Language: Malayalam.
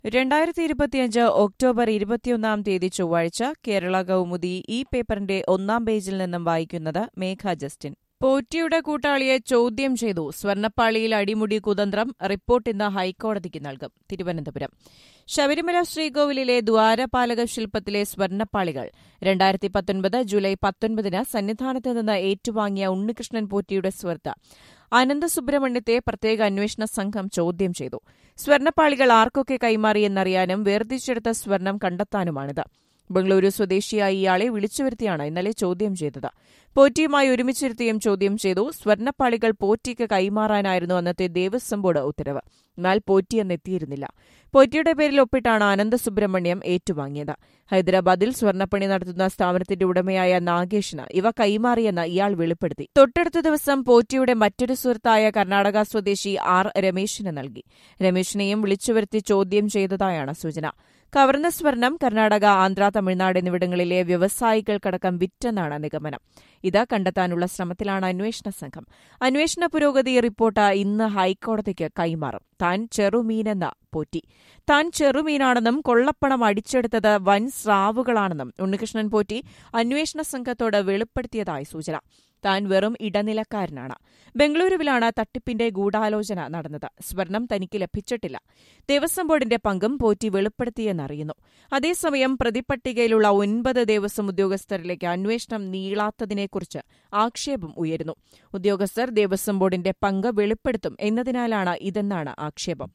രണ്ടായിരത്തി ഇരുപത്തിയഞ്ച് ഒക്ടോബർ ഇരുപത്തിയൊന്നാം തീയതി ചൊവ്വാഴ്ച കേരള കൗമുദി ഈ പേപ്പറിന്റെ ഒന്നാം പേജിൽ നിന്നും വായിക്കുന്നത് മേഘ ജസ്റ്റിൻ പോറ്റിയുടെ കൂട്ടാളിയെ ചോദ്യം ചെയ്തു സ്വർണ്ണപ്പാളിയിൽ അടിമുടി കുതന്ത്രം റിപ്പോർട്ട് ഇന്ന് ഹൈക്കോടതിക്ക് നൽകും തിരുവനന്തപുരം ശബരിമല ശ്രീകോവിലിലെ ദ്വാരപാലക ശില്പത്തിലെ സ്വർണ്ണപ്പാളികൾ രണ്ടായിരത്തി പത്തൊൻപത് ജൂലൈ പത്തൊൻപതിന് സന്നിധാനത്ത് നിന്ന് ഏറ്റുവാങ്ങിയ ഉണ്ണികൃഷ്ണൻ പോറ്റിയുടെ സുഹൃത്ത് അനന്തസുബ്രഹ്മണ്യത്തെ പ്രത്യേക അന്വേഷണ സംഘം ചോദ്യം ചെയ്തു സ്വർണ്ണപ്പാളികൾ ആർക്കൊക്കെ കൈമാറിയെന്നറിയാനും വേർതിരിച്ചെടുത്ത സ്വർണം കണ്ടെത്താനുമാണിത് ബംഗളൂരു സ്വദേശിയായ ഇയാളെ വിളിച്ചുവരുത്തിയാണ് ഇന്നലെ ചോദ്യം ചെയ്തത് പോറ്റിയുമായി ഒരുമിച്ചിരുത്തിയും ചോദ്യം ചെയ്തു സ്വർണ്ണപ്പാളികൾ പോറ്റിക്ക് കൈമാറാനായിരുന്നു അന്നത്തെ ദേവസ്വം ബോർഡ് ഉത്തരവ് എന്നാൽ പോറ്റി എന്നെത്തിയിരുന്നില്ല പോറ്റിയുടെ പേരിൽ ഒപ്പിട്ടാണ് അനന്തസുബ്രഹ്മണ്യം ഏറ്റുവാങ്ങിയത് ഹൈദരാബാദിൽ സ്വർണ്ണപ്പണി നടത്തുന്ന സ്ഥാപനത്തിന്റെ ഉടമയായ നാഗേഷിന് ഇവ കൈമാറിയെന്ന് ഇയാൾ വെളിപ്പെടുത്തി തൊട്ടടുത്ത ദിവസം പോറ്റിയുടെ മറ്റൊരു സുഹൃത്തായ കർണാടക സ്വദേശി ആർ രമേശിന് നൽകി രമേശിനെയും വിളിച്ചുവരുത്തി ചോദ്യം ചെയ്തതായാണ് സൂചന കവർന്ന സ്വർണം കർണാടക ആന്ധ്ര തമിഴ്നാട് എന്നിവിടങ്ങളിലെ വ്യവസായികൾക്കടക്കം വിറ്റെന്നാണ് നിഗമനം ഇത് കണ്ടെത്താനുള്ള ശ്രമത്തിലാണ് അന്വേഷണ സംഘം അന്വേഷണ പുരോഗതി റിപ്പോർട്ട് ഇന്ന് ഹൈക്കോടതിക്ക് കൈമാറും താൻ ചെറുമീനെന്ന പോറ്റി താൻ ചെറുമീനാണെന്നും കൊള്ളപ്പണം അടിച്ചെടുത്തത് വൻ സ്രാവുകളാണെന്നും ഉണ്ണികൃഷ്ണൻ പോറ്റി അന്വേഷണ സംഘത്തോട് വെളിപ്പെടുത്തിയതായി സൂചന താൻ വെറും ഇടനിലക്കാരനാണ് ബംഗളൂരുവിലാണ് തട്ടിപ്പിന്റെ ഗൂഢാലോചന നടന്നത് സ്വർണം തനിക്ക് ലഭിച്ചിട്ടില്ല ദേവസ്വം ബോർഡിന്റെ പങ്കും പോറ്റി വെളിപ്പെടുത്തിയെന്നറിയുന്നു അതേസമയം പ്രതിപട്ടികയിലുള്ള ഒൻപത് ദേവസ്വം ഉദ്യോഗസ്ഥരിലേക്ക് അന്വേഷണം നീളാത്തതിനെക്കുറിച്ച് ആക്ഷേപം ഉയരുന്നു ഉദ്യോഗസ്ഥർ ദേവസ്വം ബോർഡിന്റെ പങ്ക് വെളിപ്പെടുത്തും എന്നതിനാലാണ് ഇതെന്നാണ് ആക്ഷേപം